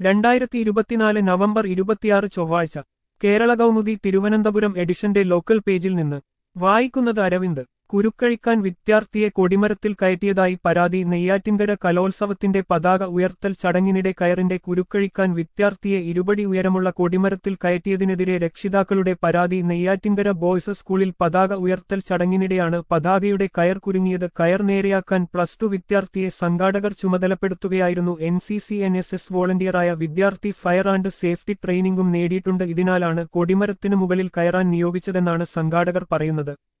രണ്ടായിരത്തി ഇരുപത്തിനാല് നവംബർ ഇരുപത്തിയാറ് ചൊവ്വാഴ്ച കേരള കൗമുദി തിരുവനന്തപുരം എഡിഷന്റെ ലോക്കൽ പേജിൽ നിന്ന് വായിക്കുന്നത് അരവിന്ദ് കുരുക്കഴിക്കാൻ വിദ്യാർത്ഥിയെ കൊടിമരത്തിൽ കയറ്റിയതായി പരാതി നെയ്യാറ്റിൻകര കലോത്സവത്തിന്റെ പതാക ഉയർത്തൽ ചടങ്ങിനിടെ കയറിന്റെ കുരുക്കഴിക്കാൻ വിദ്യാർത്ഥിയെ ഇരുപടി ഉയരമുള്ള കൊടിമരത്തിൽ കയറ്റിയതിനെതിരെ രക്ഷിതാക്കളുടെ പരാതി നെയ്യാറ്റിൻകര ബോയ്സ് സ്കൂളിൽ പതാക ഉയർത്തൽ ചടങ്ങിനിടെയാണ് പതാകയുടെ കയർ കുരുങ്ങിയത് കയർ നേരെയാക്കാൻ പ്ലസ് ടു വിദ്യാർത്ഥിയെ സംഘാടകർ ചുമതലപ്പെടുത്തുകയായിരുന്നു N C C N S S വോളണ്ടിയറായ വിദ്യാർത്ഥി ഫയർ ആൻഡ് സേഫ്റ്റി ട്രെയിനിംഗും നേടിയിട്ടുണ്ട് ഇതിനാലാണ് കൊടിമരത്തിനു മുകളിൽ കയറാൻ നിയോഗിച്ചതെന്നാണ് സംഘാടകർ പറയുന്നത്